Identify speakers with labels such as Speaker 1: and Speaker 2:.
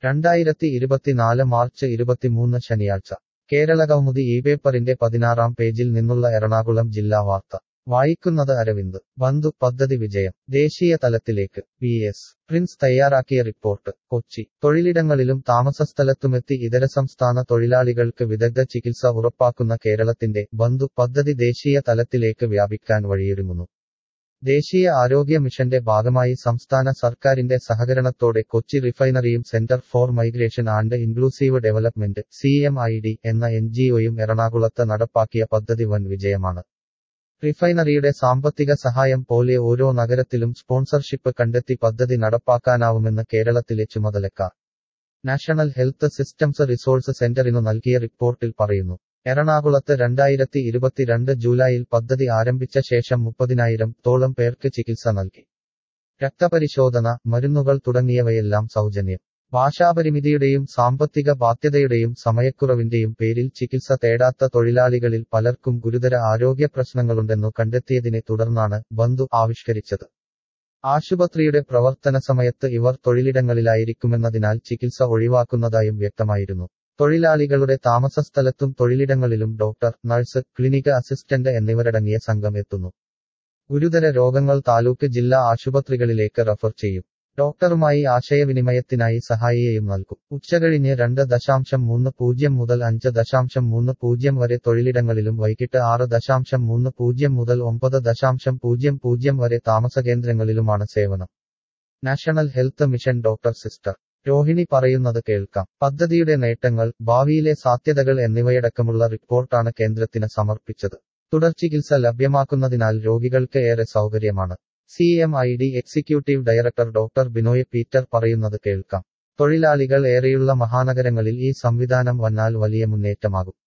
Speaker 1: രണ്ടായിരത്തി ഇരുപത്തിനാല് മാർച്ച് ഇരുപത്തിമൂന്ന് ശനിയാഴ്ച കേരളകൗമുദി ഈ പേപ്പറിന്റെ പതിനാറാം പേജിൽ നിന്നുള്ള എറണാകുളം ജില്ലാ വാർത്ത വായിക്കുന്നത് അരവിന്ദ് ബന്ധു പദ്ധതി വിജയം ദേശീയ തലത്തിലേക്ക് വി എസ് പ്രിൻസ് തയ്യാറാക്കിയ റിപ്പോർട്ട് കൊച്ചി തൊഴിലിടങ്ങളിലും താമസസ്ഥലത്തുമെത്തി ഇതര സംസ്ഥാന തൊഴിലാളികൾക്ക് വിദഗ്ധ ചികിത്സ ഉറപ്പാക്കുന്ന കേരളത്തിന്റെ ബന്ധു പദ്ധതി ദേശീയ തലത്തിലേക്ക് വ്യാപിക്കാൻ വഴിയൊരുങ്ങുന്നു ദേശീയ ആരോഗ്യ മിഷന്റെ ഭാഗമായി സംസ്ഥാന സർക്കാരിന്റെ സഹകരണത്തോടെ കൊച്ചി റിഫൈനറിയും centre for migration and inclusive development C M I D എന്ന എൻ ജിഒയും എറണാകുളത്ത് നടപ്പാക്കിയ പദ്ധതി വൻ വിജയമാണ് റിഫൈനറിയുടെ സാമ്പത്തിക സഹായം പോലെ ഓരോ നഗരത്തിലും സ്പോൺസർഷിപ്പ് കണ്ടെത്തി പദ്ധതി നടപ്പാക്കാനാവുമെന്ന് കേരളത്തിലെ ചുമതലക്കാർ നാഷണൽ ഹെൽത്ത് സിസ്റ്റംസ് റിസോഴ്സ് സെന്ററിനു നൽകിയ റിപ്പോർട്ടിൽ പറയുന്നു എറണാകുളത്ത് രണ്ടായിരത്തി ഇരുപത്തിരണ്ട് ജൂലൈയിൽ പദ്ധതി ആരംഭിച്ച ശേഷം മുപ്പതിനായിരം തോളം പേർക്ക് ചികിത്സ നൽകി രക്തപരിശോധന മരുന്നുകൾ തുടങ്ങിയവയെല്ലാം സൗജന്യം ഭാഷാപരിമിതിയുടെയും സാമ്പത്തിക ബാധ്യതയുടെയും സമയക്കുറവിന്റെയും പേരിൽ ചികിത്സ തേടാത്ത തൊഴിലാളികളിൽ പലർക്കും ഗുരുതര ആരോഗ്യ പ്രശ്നങ്ങളുണ്ടെന്നു കണ്ടെത്തിയതിനെ തുടർന്നാണ് ബന്ധു ആവിഷ്കരിച്ചത് ആശുപത്രിയുടെ പ്രവർത്തന സമയത്ത് ഇവർ തൊഴിലിടങ്ങളിലായിരിക്കുമെന്നതിനാൽ ചികിത്സ ഒഴിവാക്കുന്നതായും വ്യക്തമായിരുന്നു തൊഴിലാളികളുടെ താമസസ്ഥലത്തും തൊഴിലിടങ്ങളിലും ഡോക്ടർ നഴ്സ് ക്ലിനിക് അസിസ്റ്റന്റ് എന്നിവരടങ്ങിയ സംഘം എത്തുന്നു ഗുരുതര രോഗങ്ങൾ താലൂക്ക് ജില്ലാ ആശുപത്രികളിലേക്ക് റഫർ ചെയ്യും ഡോക്ടറുമായി ആശയവിനിമയത്തിനായി സഹായിയെയും നൽകും ഉച്ചകഴിഞ്ഞ് രണ്ട് ദശാംശം മൂന്ന് പൂജ്യം മുതൽ അഞ്ച് ദശാംശം മൂന്ന് പൂജ്യം വരെ തൊഴിലിടങ്ങളിലും വൈകിട്ട് ആറ് ദശാംശം മൂന്ന് പൂജ്യം മുതൽ ഒമ്പത് ദശാംശം പൂജ്യം പൂജ്യം വരെ താമസകേന്ദ്രങ്ങളിലുമാണ് സേവനം national health mission doctor sister Rohini പറയുന്നത് കേൾക്കാം പദ്ധതിയുടെ നേട്ടങ്ങൾ ഭാവിയിലെ സാധ്യതകൾ എന്നിവയടക്കമുള്ള റിപ്പോർട്ടാണ് കേന്ദ്രത്തിന് സമർപ്പിച്ചത് തുടർ ചികിത്സ ലഭ്യമാക്കുന്നതിനാൽ രോഗികൾക്ക് ഏറെ സൗകര്യമാണ് C M I D executive director doctor Binoy Peter പറയുന്നത് കേൾക്കാം തൊഴിലാളികൾ ഏറെയുള്ള മഹാനഗരങ്ങളിൽ ഈ സംവിധാനം വന്നാൽ വലിയ മുന്നേറ്റമാകും